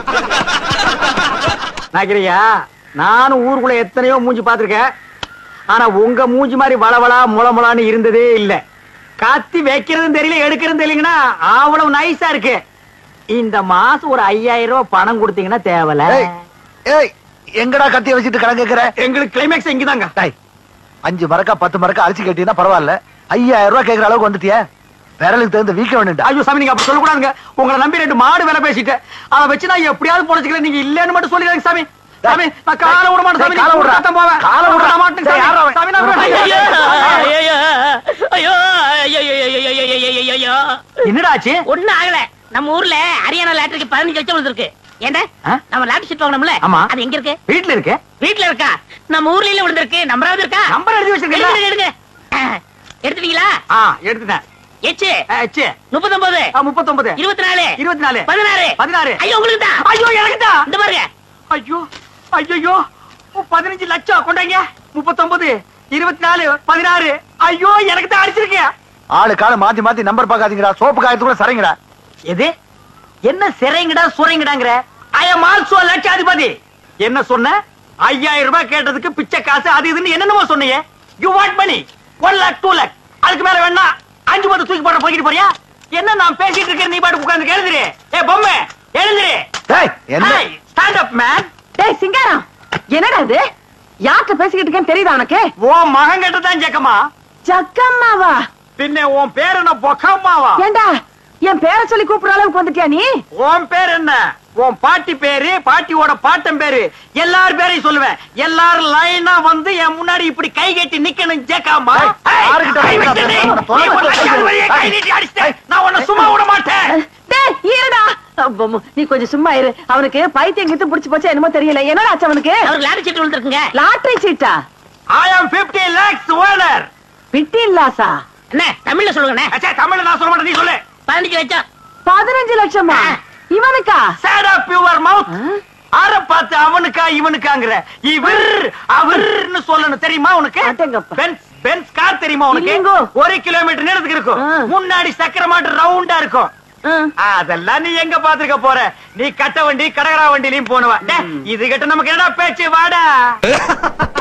நாக்கிரியா நானும் ஊருக்குள்ள எத்தனையோ மூஞ்சி பார்த்திருக்கேன் ஆனா உங்க மூஞ்சி மாதிரி வளவளா முளமுளான்னு இருந்ததே இல்ல கத்தி வைக்கிறதும் தெரியல எடுக்கிறதும் தெரியலங்கன்னா அவ்வளவு நைஸா இருக்கு இந்த மாசம் ஒரு ஐயாயிரம் ரூபாய் பணம் கொடுத்தீங்கன்னா தேவல ஏய், ஏய் எங்கடா கத்திய வச்சுட்டு கடன் கேக்குற எங்களுக்கு கிளைமேக்ஸ் இங்கதாங்க டேய், அஞ்சு மரக்கா பத்து மரக்கா அரிசி கட்டினா பரவாயில்ல ஐயாயிரம் ரூபாய் கேக்குற அளவுக்கு வந்துட்டிய விரலுக்கு தகுந்த வீக்க வேணும்டா ஐயோ சாமி நீங்க அப்படி சொல்லக்கூடாதுங்க உங்களை நம்பி ரெண்டு மாடு வேலை பேசிட்டேன் அதை வச்சு நான் எப்படியாவது பொழைச்சிக்கிறேன் நீங்க இல்லன்னு மட்டும் சொல்லிடுங்க சாமி சாமி நான் காலை விட மாட்டேன் சாமி காலை நீங்க விடுறா. சத்தம் போவேன் காலை விடுறா. விட மாட்டேன் டேய், யார்றா சாமி அவன்? சாமி நான் விட ஐயோ, மாட்டேன். ஐயோ, ஐயோ, ஐயோ, ஐயோ, ஐயோ, ஐயோ, ஐயோ, ஐயோ, ஐயோ. என்னடா ஆச்சு ஒண்ணும் ஆகல நம்ம ஊர்ல ஹரியானா லாட்டரிக்கு பதினஞ்சு லட்சம் விழுந்திருக்கு ஏண்டா ஆ? நம்ம லாட்டரி சீட் வாங்கணும்ல ஆமா. அது எங்க இருக்கு வீட்டுல இருக்கு வீட்ல இருக்கா நம்ம ஊர்ல இல்ல விழுந்திருக்கு நம்பராவது இருக்கா நம்பர் எழுதி வச்சிருக்கீங்களா எடுங்க, எடுங்க ஆ, எடுத்துட்டீங்களா ஆ எடுத்துட்டேன் எச்சு ஆ, ச்சே. முப்பத்தொன்பது ஆ, முப்பத்தொன்பது இருபத்தி நாலு இருபத்தி நாலு பதினாறு பதினாறு ஐயோ உங்களுக்கு தான் ஐயோ எனக்கு தான் இந்த பாருங்க ஐயோ ஐயோ பதினஞ்சு லட்சம் கொண்டாங்க முப்பத்தொன்பது இருபத்தி நாலு பதினாறு ஐயோ எனக்கு தான் அடிச்சிருக்கேன் ஆளு கால மாத்தி மாத்தி நம்பர் பாக்காதீங்கடா சோப்பு காயத்துக்குள்ள சரிங்கடா எது என்ன சிறைங்கடா சுரைங்கடாங்கிற ஐ எம் ஆல்சோ லட்சாதிபதி என்ன சொன்ன ஐயாயிரம் ரூபாய் கேட்டதுக்கு பிச்சை காசு அது இதுன்னு என்னென்னமோ சொன்னீங்க you want money one lakh two lakh அதுக்கு மேல வேணா அஞ்சு பத்து தூக்கி போட போய்கிட்டு போறியா என்ன நான் பேசிட்டு இருக்கேன் நீ பாட்டு உட்கார்ந்து எழுதுரு ஏ பொம்மை எழுதுரு டேய் என்ன ஸ்டாண்ட் அப் மேன் டேய் சிங்காரம் என்னடா இது யார்கிட்ட பேசிக்கிட்டு இருக்கேன்னு தெரியுதா உனக்கு உன் மகன் கிட்ட தான் ஜக்கமா ஜக்கம்மாவா பின்ன உன் பேர் என்ன பொக்கம்மாவா ஏண்டா என் பேரை சொல்லி கூப்பிடுற அளவுக்கு வந்துட்டியா நீ உன் பேர் என்ன உன் பாட்டி பேரு பாட்டியோட பாட்டன் பேரு எல்லார் பேரையும் சொல்லுவேன் எல்லாரும் லைனா வந்து என் முன்னாடி இப்படி கை கட்டி நிக்கணும் ஜேக்காமா ஏய், யாருக்கிட்ட கை பேசுற? வச்சு நீ, தொலை நீ ஒரு தொலை அடியாள் வழியே கை நீட்டி அடிச்சிட்ட. நான் உன்னை சும்மா விட மாட்டேன் டேய் இருடா அப்பம்மு, நீ கொஞ்சம் சும்மா இரு அவனுக்கு பைத்தியம் கித்து புடிச்சு போச்சா என்னமோ தெரியல என்னடா ஆச்சு அவனுக்கு அவருக்கு லாட்டரி சீட் விழுந்திருக்குங்க லாட்டரி சீட்டா ஐ ஆம் 50 lakhs ஓனர் பிட்டி இல்லாசா என்ன தமிழ்ல சொல்லுங்கண்ணே அச்சா தமிழ்ல நான் சொல்ல மாட்டேன் நீ சொல்லு பதினஞ்சு லட்சம் பதினஞ்சு லட்சமா இவனுக்கா சேட் ஆஃப் யுவர் மவுத் ஆ? ஆர பார்த்து அவனுக்கா இவனுக்காங்கிற இவர் அவர்னு சொல்லணும் தெரியுமா உனக்கு அடேங்கப்பா. பென்ஸ் பென்ஸ் கார் தெரியுமா உனக்கு இல்லைங்கோ. ஒரு கிலோமீட்டர் நேரத்துக்கு இருக்கும் ஆ. முன்னாடி சக்கர மாட்டு ரவுண்டா இருக்கும் ஆ. அதெல்லாம் நீ எங்க பாத்துக்க போற நீ கட்ட வண்டி கடகரா வண்டிலையும் போனவ டே, இது கிட்ட நமக்கு என்னடா பேச்சு வாடா